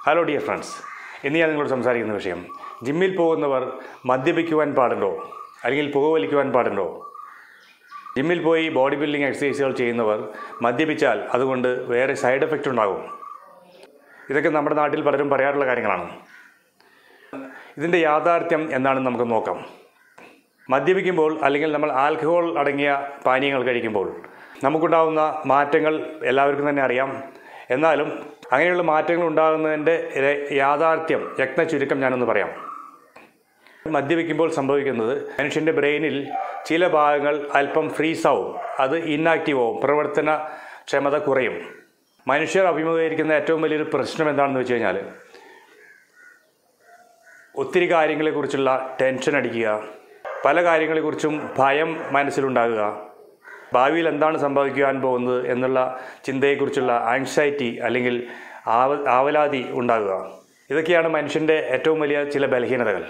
hello dear friends ഇന്ന് ഞാൻ നിങ്ങളോട് സംസാരിക്കുന്ന വിഷയം ജിമ്മിൽ പോകുന്നവർ മദ്യപിക്കുവാൻ പാടുണ്ടോ അല്ലെങ്കിൽ പുകവലിക്കുവാൻ പാടുണ്ടോ ജിമ്മിൽ പോയി ബോഡി ബിൽഡിംഗ് എക്സസൈസുകൾ ചെയ്യുന്നവർ മദ്യപിച്ചാൽ അതുകൊണ്ട് വേറെ സൈഡ് എഫക്റ്റ് ഉണ്ടാകും ഇതൊക്കെ നമ്മുടെ നാട്ടിൽ പലരും പറയാറുള്ള കാര്യങ്ങളാണ് ഇതിൻ്റെ യാഥാർത്ഥ്യം എന്താണെന്ന് നമുക്ക് നോക്കാം മദ്യപിക്കുമ്പോൾ അല്ലെങ്കിൽ നമ്മൾ ആൽക്കഹോൾ അടങ്ങിയ പാനീയങ്ങൾ കഴിക്കുമ്പോൾ നമുക്കുണ്ടാകുന്ന മാറ്റങ്ങൾ എല്ലാവർക്കും തന്നെ അറിയാം എന്നാലും അങ്ങനെയുള്ള മാറ്റങ്ങൾ ഉണ്ടാകുന്നതിൻ്റെ ര- യാഥാർത്ഥ്യം യജ്ഞ ചുരുക്കം ഞാനൊന്ന് പറയാം മദ്യപിക്കുമ്പോൾ സംഭവിക്കുന്നത് മനുഷ്യൻ്റെ ബ്രെയിനിൽ ചില ഭാഗങ്ങൾ അല്പം ഫ്രീസ് ആവും അത് ഇന്നാക്റ്റീവ് ആവും പ്രവർത്തന ക്ഷമത കുറയും മനുഷ്യർ അഭിമുഖീകരിക്കുന്ന ഏറ്റവും വലിയൊരു പ്രശ്നം എന്താണെന്ന് വെച്ച് കഴിഞ്ഞാൽ ഒത്തിരി കാര്യങ്ങളെക്കുറിച്ചുള്ള ടെൻഷൻ അടിക്കുക പല കാര്യങ്ങളെക്കുറിച്ചും ഭയം മനസ്സിലുണ്ടാകുക ഭാവിയിൽ എന്താണ് സംഭവിക്കുവാൻ പോകുന്നത് എന്നുള്ള ചിന്തയെക്കുറിച്ചുള്ള ആങ്സൈറ്റി അല്ലെങ്കിൽ ആവ ആവലാതി ഉണ്ടാകുക ഇതൊക്കെയാണ് മനുഷ്യൻ്റെ ഏറ്റവും വലിയ ചില ബലഹീനതകൾ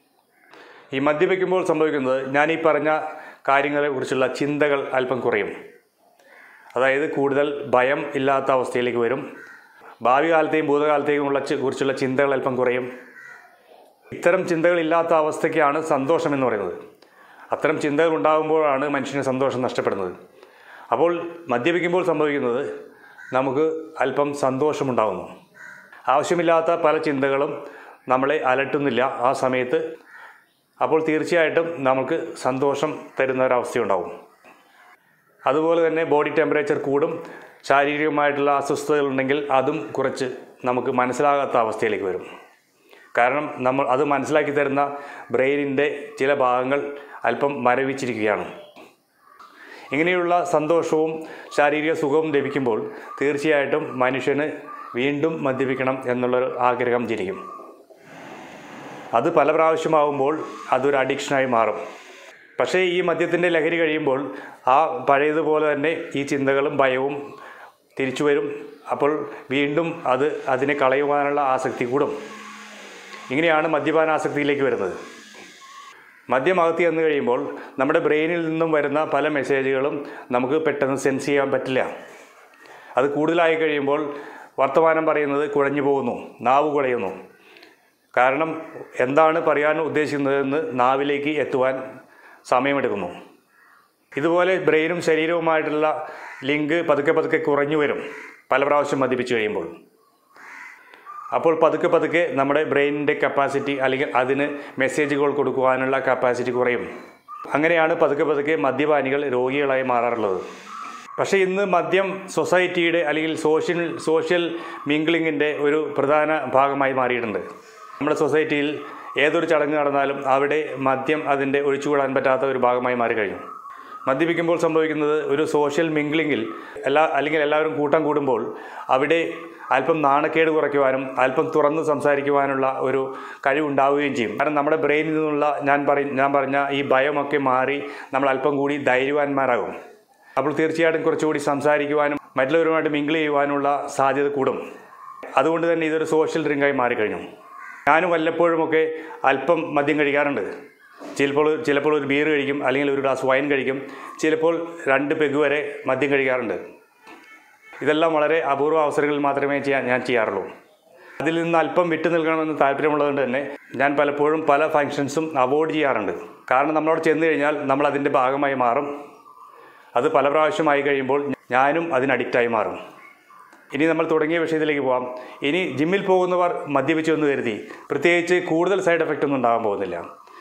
ഈ മദ്യപിക്കുമ്പോൾ സംഭവിക്കുന്നത് ഞാൻ ഈ പറഞ്ഞ കാര്യങ്ങളെക്കുറിച്ചുള്ള ചിന്തകൾ അല്പം കുറയും അതായത് കൂടുതൽ ഭയം ഇല്ലാത്ത അവസ്ഥയിലേക്ക് വരും ഭാവി കാലത്തെയും ഭൂതകാലത്തെയും ഉള്ള ചി- കുറിച്ചുള്ള ചിന്തകൾ അല്പം കുറയും ഇത്തരം ചിന്തകളില്ലാത്ത അവസ്ഥയ്ക്കാണ് സന്തോഷം എന്ന് പറയുന്നത് അത്തരം ചിന്തകൾ ഉണ്ടാകുമ്പോഴാണ് മനുഷ്യന് സന്തോഷം നഷ്ടപ്പെടുന്നത് അപ്പോൾ മദ്യപിക്കുമ്പോൾ സംഭവിക്കുന്നത് നമുക്ക് അല്പം സന്തോഷമുണ്ടാകുന്നു ആവശ്യമില്ലാത്ത പല ചിന്തകളും നമ്മളെ അലട്ടുന്നില്ല ആ സമയത്ത് അപ്പോൾ തീർച്ചയായിട്ടും നമുക്ക് സന്തോഷം തരുന്ന ഒരവസ്ഥയുണ്ടാവും അതുപോലെ തന്നെ ബോഡി ടെമ്പറേച്ചർ കൂടും ശാരീരികമായിട്ടുള്ള അസ്വസ്ഥതകളുണ്ടെങ്കിൽ അതും കുറച്ച് നമുക്ക് മനസ്സിലാകാത്ത അവസ്ഥയിലേക്ക് വരും കാരണം നമ്മൾ അത് മനസ്സിലാക്കി തരുന്ന ബ്രെയിനിൻ്റെ ചില ഭാഗങ്ങൾ അല്പം മരവിച്ചിരിക്കുകയാണ് ഇങ്ങനെയുള്ള സന്തോഷവും ശാരീരിക സുഖവും ലഭിക്കുമ്പോൾ തീർച്ചയായിട്ടും മനുഷ്യന് വീണ്ടും മദ്യപിക്കണം എന്നുള്ളൊരു ആഗ്രഹം ജനിക്കും അത് പല പ്രാവശ്യമാകുമ്പോൾ അതൊരു അഡിക്ഷനായി മാറും പക്ഷേ ഈ മദ്യത്തിൻ്റെ ലഹരി കഴിയുമ്പോൾ ആ പഴയതുപോലെ തന്നെ ഈ ചിന്തകളും ഭയവും തിരിച്ചു വരും അപ്പോൾ വീണ്ടും അത് അതിനെ കളയുവാനുള്ള ആസക്തി കൂടും ഇങ്ങനെയാണ് മദ്യപാനാസക്തിയിലേക്ക് വരുന്നത് മദ്യം അകത്തി എന്ന് കഴിയുമ്പോൾ നമ്മുടെ ബ്രെയിനിൽ നിന്നും വരുന്ന പല മെസ്സേജുകളും നമുക്ക് പെട്ടെന്ന് സെൻസ് ചെയ്യാൻ പറ്റില്ല അത് കൂടുതലായി കഴിയുമ്പോൾ വർത്തമാനം പറയുന്നത് കുഴഞ്ഞു പോകുന്നു നാവ് കുഴയുന്നു കാരണം എന്താണ് പറയാൻ ഉദ്ദേശിക്കുന്നതെന്ന് നാവിലേക്ക് എത്തുവാൻ സമയമെടുക്കുന്നു ഇതുപോലെ ബ്രെയിനും ശരീരവുമായിട്ടുള്ള ലിങ്ക് പതുക്കെ പതുക്കെ കുറഞ്ഞു വരും പല പ്രാവശ്യം മദ്യപിച്ച് കഴിയുമ്പോൾ അപ്പോൾ പതുക്കെ പതുക്കെ നമ്മുടെ ബ്രെയിനിൻ്റെ കപ്പാസിറ്റി അല്ലെങ്കിൽ അതിന് മെസ്സേജുകൾ കൊടുക്കുവാനുള്ള കപ്പാസിറ്റി കുറയും അങ്ങനെയാണ് പതുക്കെ പതുക്കെ മദ്യപാനികൾ രോഗികളായി മാറാറുള്ളത് പക്ഷേ ഇന്ന് മദ്യം സൊസൈറ്റിയുടെ അല്ലെങ്കിൽ സോഷ്യൽ സോഷ്യൽ മിംഗ്ലിങ്ങിൻ്റെ ഒരു പ്രധാന ഭാഗമായി മാറിയിട്ടുണ്ട് നമ്മുടെ സൊസൈറ്റിയിൽ ഏതൊരു ചടങ്ങ് നടന്നാലും അവിടെ മദ്യം അതിൻ്റെ ഒഴിച്ചുകൂടാൻ പറ്റാത്ത ഒരു ഭാഗമായി മാറിക്കഴിഞ്ഞു മദ്യപിക്കുമ്പോൾ സംഭവിക്കുന്നത് ഒരു സോഷ്യൽ മിംഗ്ലിങ്ങിൽ എല്ലാ അല്ലെങ്കിൽ എല്ലാവരും കൂട്ടം കൂടുമ്പോൾ അവിടെ അല്പം നാണക്കേട് കുറയ്ക്കുവാനും അല്പം തുറന്ന് സംസാരിക്കുവാനുള്ള ഒരു കഴിവുണ്ടാവുകയും ചെയ്യും കാരണം നമ്മുടെ ബ്രെയിനിൽ നിന്നുള്ള ഞാൻ പറയും ഞാൻ പറഞ്ഞ ഈ ഭയമൊക്കെ മാറി നമ്മൾ അല്പം കൂടി ധൈര്യവാന്മാരാകും അപ്പോൾ തീർച്ചയായിട്ടും കുറച്ചുകൂടി സംസാരിക്കുവാനും മറ്റുള്ളവരുമായിട്ട് മിങ്കിൾ ചെയ്യുവാനുള്ള സാധ്യത കൂടും അതുകൊണ്ട് തന്നെ ഇതൊരു സോഷ്യൽ ഡ്രിങ്കായി മാറിക്കഴിഞ്ഞു ഞാനും വല്ലപ്പോഴുമൊക്കെ അല്പം മദ്യം കഴിക്കാറുണ്ട് ചിലപ്പോൾ ചിലപ്പോൾ ഒരു ബീർ കഴിക്കും അല്ലെങ്കിൽ ഒരു ഗ്ലാസ് വൈൻ കഴിക്കും ചിലപ്പോൾ രണ്ട് പെഗ് വരെ മദ്യം കഴിക്കാറുണ്ട് ഇതെല്ലാം വളരെ അപൂർവ അവസരങ്ങളിൽ മാത്രമേ ചെയ്യാൻ ഞാൻ ചെയ്യാറുള്ളൂ അതിൽ നിന്ന് അല്പം വിട്ടു നിൽക്കണമെന്ന് താല്പര്യമുള്ളതുകൊണ്ട് തന്നെ ഞാൻ പലപ്പോഴും പല ഫങ്ഷൻസും അവോയ്ഡ് ചെയ്യാറുണ്ട് കാരണം നമ്മളവിടെ ചെന്ന് കഴിഞ്ഞാൽ നമ്മൾ അതിൻ്റെ ഭാഗമായി മാറും അത് പല പ്രാവശ്യമായി കഴിയുമ്പോൾ ഞാനും അതിന് അഡിക്റ്റായി മാറും ഇനി നമ്മൾ തുടങ്ങിയ വിഷയത്തിലേക്ക് പോകാം ഇനി ജിമ്മിൽ പോകുന്നവർ മദ്യപിച്ചു എന്ന് കരുതി പ്രത്യേകിച്ച് കൂടുതൽ സൈഡ് എഫക്റ്റ് ഒന്നും ഉണ്ടാകാൻ പോകുന്നില്ല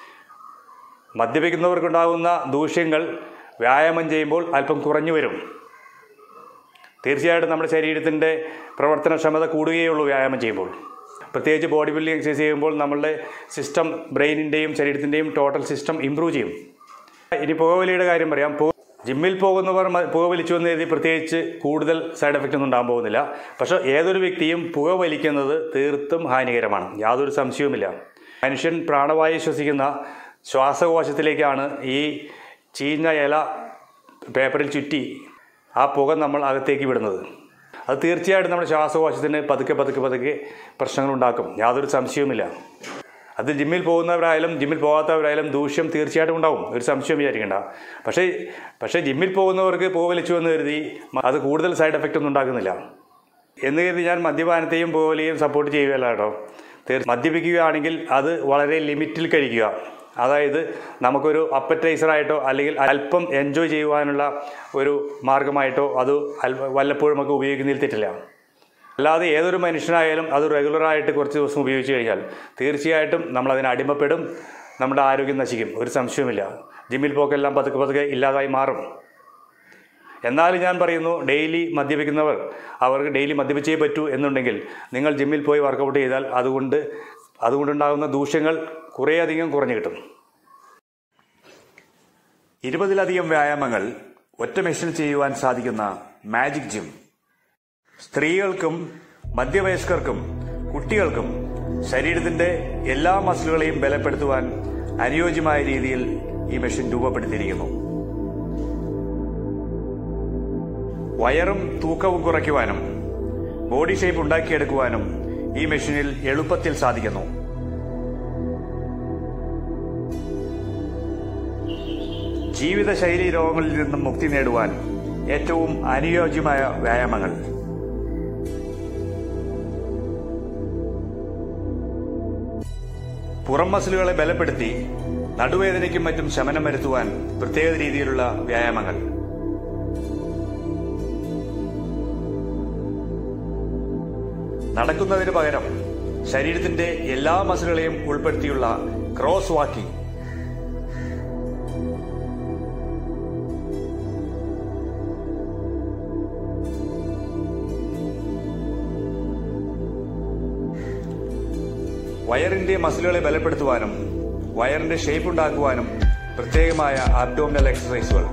മദ്യപിക്കുന്നവർക്കുണ്ടാകുന്ന ദൂഷ്യങ്ങൾ വ്യായാമം ചെയ്യുമ്പോൾ അല്പം കുറഞ്ഞു വരും തീർച്ചയായിട്ടും നമ്മുടെ ശരീരത്തിൻ്റെ പ്രവർത്തനക്ഷമത കൂടുകയുള്ളൂ വ്യായാമം ചെയ്യുമ്പോൾ പ്രത്യേകിച്ച് ബോഡി ബിൽഡിംഗ് എക്സസൈസ് ചെയ്യുമ്പോൾ നമ്മളുടെ സിസ്റ്റം ബ്രെയിനിൻ്റെയും ശരീരത്തിൻ്റെയും ടോട്ടൽ സിസ്റ്റം ഇമ്പ്രൂവ് ചെയ്യും ഇനി പുകവലിയുടെ കാര്യം പറയാം പു- ജിമ്മിൽ പോകുന്നവർ മ- പുകവലിച്ചു എന്ന് കരുതി പ്രത്യേകിച്ച് കൂടുതൽ സൈഡ് എഫക്റ്റ് ഒന്നും ഉണ്ടാകാൻ പോകുന്നില്ല പക്ഷേ ഏതൊരു വ്യക്തിയും പുകവലിക്കുന്നത് തീർത്തും ഹാനികരമാണ് യാതൊരു സംശയവുമില്ല മനുഷ്യൻ പ്രാണവായു ശ്വസിക്കുന്ന ശ്വാസകോശത്തിലേക്കാണ് ഈ ചീഞ്ഞ ഇല പേപ്പറിൽ ചുറ്റി ആ പുക നമ്മൾ അകത്തേക്ക് വിടുന്നത് അത് തീർച്ചയായിട്ടും നമ്മുടെ ശ്വാസകോശത്തിന് പതുക്കെ പതുക്കെ പതുക്കെ പ്രശ്നങ്ങളുണ്ടാക്കും യാതൊരു സംശയവുമില്ല അത് ജിമ്മിൽ പോകുന്നവരായാലും ജിമ്മിൽ പോകാത്തവരായാലും ദൂഷ്യം തീർച്ചയായിട്ടും ഉണ്ടാവും ഒരു സംശയം വിചാരിക്കേണ്ട പക്ഷേ പക്ഷേ ജിമ്മിൽ പോകുന്നവർക്ക് പുകവലിച്ചു എന്ന് കരുതി അത് കൂടുതൽ സൈഡ് എഫക്റ്റ് ഒന്നും ഉണ്ടാക്കുന്നില്ല എന്ന് കരുതി ഞാൻ മദ്യപാനത്തെയും പോലെയും സപ്പോർട്ട് ചെയ്യുകയല്ല കേട്ടോ തീർ മദ്യപിക്കുകയാണെങ്കിൽ അത് വളരെ ലിമിറ്റിൽ കഴിക്കുക അതായത് നമുക്കൊരു അപ്പറ്റൈസറായിട്ടോ അല്ലെങ്കിൽ അല്പം എൻജോയ് ചെയ്യുവാനുള്ള ഒരു മാർഗമായിട്ടോ അത് അൽ- വല്ലപ്പോഴും ഒക്കെ ഉപയോഗിക്കുന്നതിൽ തെറ്റില്ല അല്ലാതെ ഏതൊരു മനുഷ്യനായാലും അത് റെഗുലറായിട്ട് കുറച്ച് ദിവസം ഉപയോഗിച്ച് കഴിഞ്ഞാൽ തീർച്ചയായിട്ടും നമ്മൾ അതിന് അടിമപ്പെടും നമ്മുടെ ആരോഗ്യം നശിക്കും ഒരു സംശയവുമില്ല ജിമ്മിൽ പോക്കെല്ലാം പതുക്കെ പതുക്കെ ഇല്ലാതായി മാറും എന്നാലും ഞാൻ പറയുന്നു ഡെയിലി മദ്യപിക്കുന്നവർ അവർക്ക് ഡെയിലി മദ്യപിച്ചേ പറ്റൂ എന്നുണ്ടെങ്കിൽ നിങ്ങൾ ജിമ്മിൽ പോയി വർക്കൗട്ട് ചെയ്താൽ അതുകൊണ്ട് അതുകൊണ്ടുണ്ടാകുന്ന ദൂഷ്യങ്ങൾ കുറേയധികം കുറഞ്ഞു കിട്ടും ഇരുപതിലധികം വ്യായാമങ്ങൾ ഒറ്റ മെഷീനിൽ ചെയ്യുവാൻ സാധിക്കുന്ന മാജിക് ജിം സ്ത്രീകൾക്കും മധ്യവയസ്കർക്കും കുട്ടികൾക്കും ശരീരത്തിന്റെ എല്ലാ മസിലുകളെയും ബലപ്പെടുത്തുവാൻ അനുയോജ്യമായ രീതിയിൽ ഈ മെഷീൻ രൂപപ്പെടുത്തിയിരിക്കുന്നു വയറും തൂക്കവും കുറയ്ക്കുവാനും ബോഡി ഷേപ്പ് ഉണ്ടാക്കിയെടുക്കുവാനും ഈ മെഷീനിൽ എളുപ്പത്തിൽ സാധിക്കുന്നു ജീവിതശൈലി രോഗങ്ങളിൽ നിന്നും മുക്തി നേടുവാൻ ഏറ്റവും അനുയോജ്യമായ വ്യായാമങ്ങൾ പുറം മസിലുകളെ ബലപ്പെടുത്തി നടുവേദനയ്ക്കും മറ്റും ശമനം വരുത്തുവാൻ പ്രത്യേക രീതിയിലുള്ള വ്യായാമങ്ങൾ നടക്കുന്നതിന് പകരം ശരീരത്തിന്റെ എല്ലാ മസിലുകളെയും ഉൾപ്പെടുത്തിയുള്ള ക്രോസ് വാക്കിംഗ് വയറിന്റെ മസിലുകളെ ബലപ്പെടുത്തുവാനും വയറിന്റെ ഷേപ്പ് ഉണ്ടാക്കുവാനും പ്രത്യേകമായ അബ്ഡോമിനൽ എക്സസൈസുകൾ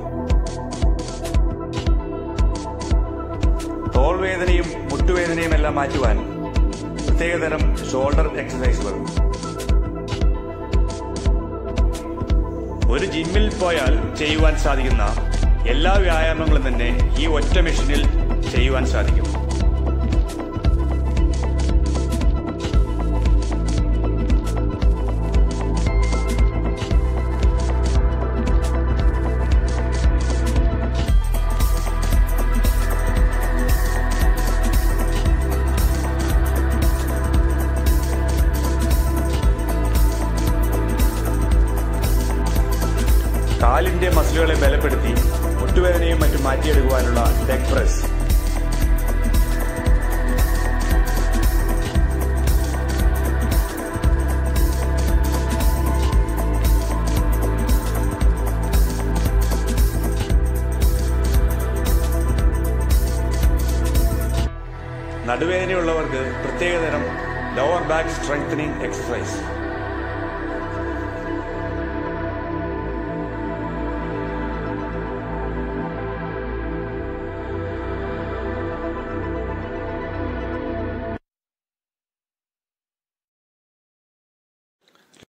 തോൾവേദനയും മുട്ടുവേദനയും എല്ലാം മാറ്റുവാൻ പ്രത്യേകതരം ഷോൾഡർ എക്സസൈസുകൾ ഒരു ജിമ്മിൽ പോയാൽ ചെയ്യുവാൻ സാധിക്കുന്ന എല്ലാ വ്യായാമങ്ങളും തന്നെ ഈ ഒറ്റ മെഷീനിൽ ചെയ്യുവാൻ സാധിക്കും കാലിന്റെ മസിലുകളെ ബലപ്പെടുത്തി മുട്ടുവേദനയും മറ്റും മാറ്റിയെടുക്കുവാനുള്ള ലെഗ് പ്രസ് നടുവേദനയുള്ളവർക്ക് പ്രത്യേകതരം ലോവർ ബാക്ക് സ്ട്രെങ്തനിങ് എക്സസൈസ്